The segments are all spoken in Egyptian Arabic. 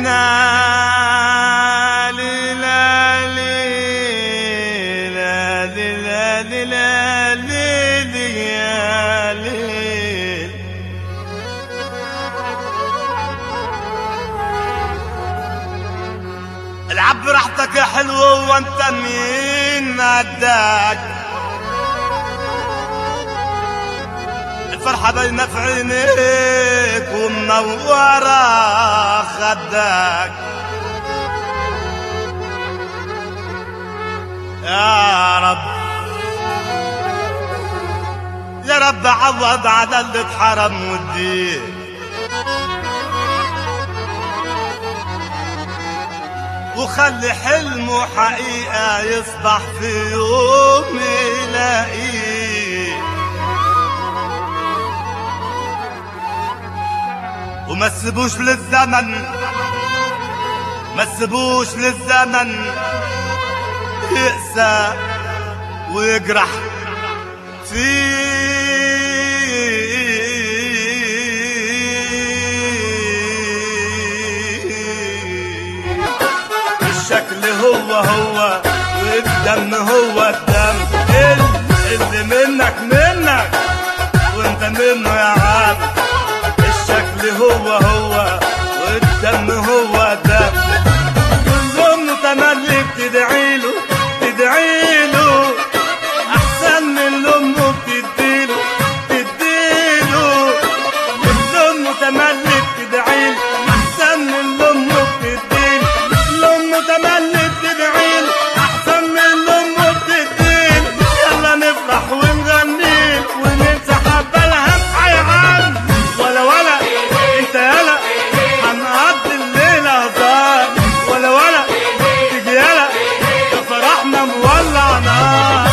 منا ليلى ليلى ليلى ليلى ليلى يا ليل العب براحتك يا حلو وانت مين عداك الفرحة باينة في عينيك ومنورة خدك يا رب يا رب عوض على اللي اتحرم والدين وخلي حلمه حقيقة يصبح في يوم يلاقيه وما تسيبوش للزمن ما تسيبوش للزمن يقسى ويجرح فيه الشكل هو هو والدم هو الدم اللي منك منك وانت منه يا عم الشكل هو هو والدم هو دم كلهم متملك تدعيله تدعيله احسن من اللي امه بتديله تديله كلهم متملك تدعيله احسن من اللي امه بتديله الام متملك تدعيله احسن من اللي امه بتديله يلا نفرح ونغني وننسى حبه الهم حيعان ولا ولا انت يلا هنقضي الليله هزار ولا ولا تيجي يلا يا فرحنا مولع نار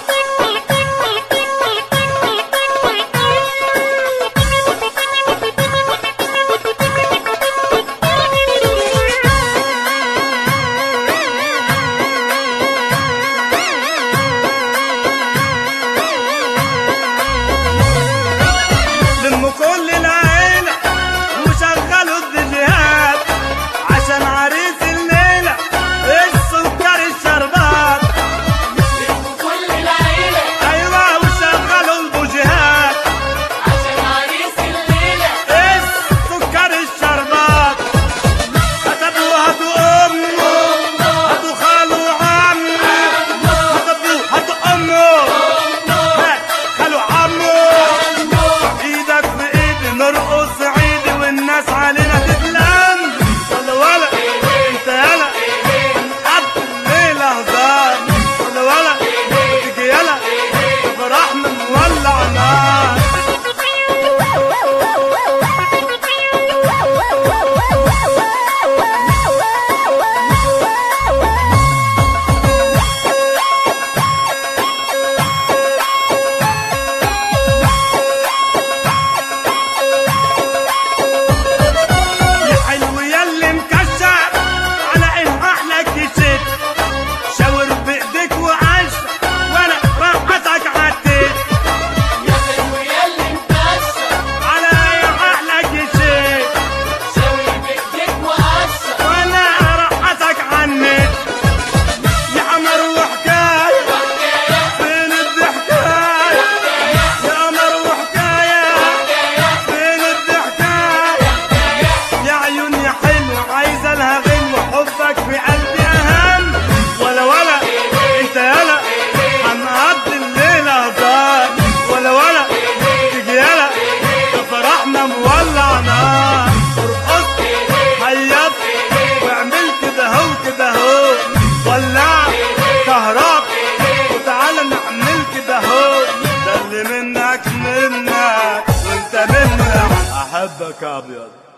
لموا كل العيلة وشغلوا الدجيهات عشان عريس الليلة السكر الشربات كل العيلة أيوة وشغلوا البوجيهات عشان عريس الليلة السكر الشربات كتبوا هاتوا أمه هاتوا خالو عمه هاتوا هاتوا أمه هات خالو عمه ايدك في ايدي نرقص عيدي والناس علينا تتلم ولا ولا انت يلا هنقضي الليلة هزار ولا ولا تيجي يلا فرحنا نولع نار يا حلو ياللي مكشع على ايه احلى كيشت شاور بايديك وعش وانا رقصك عديت يا حلو ياللي مكشر على ايه احلى كيشت شاور بايديك وقشر وانا رقصك عنيت يا قمر وحكايه فين الضحكايه يا قمر وحكايه فين الضحكايه يا عيون يا حلو عايزه لها غنوه حبك في قلبي اهم ولا ولا انت يلا هنقضي الليله هزار ولا ولا تيجي يلا يا فرحنا مولع نار ارقص هيص واعمل كده هو كده هو ولع كهرب وتعالى نعمل كده هو ده اللي منك منك وانت منه يا عم. احبك يا ابيض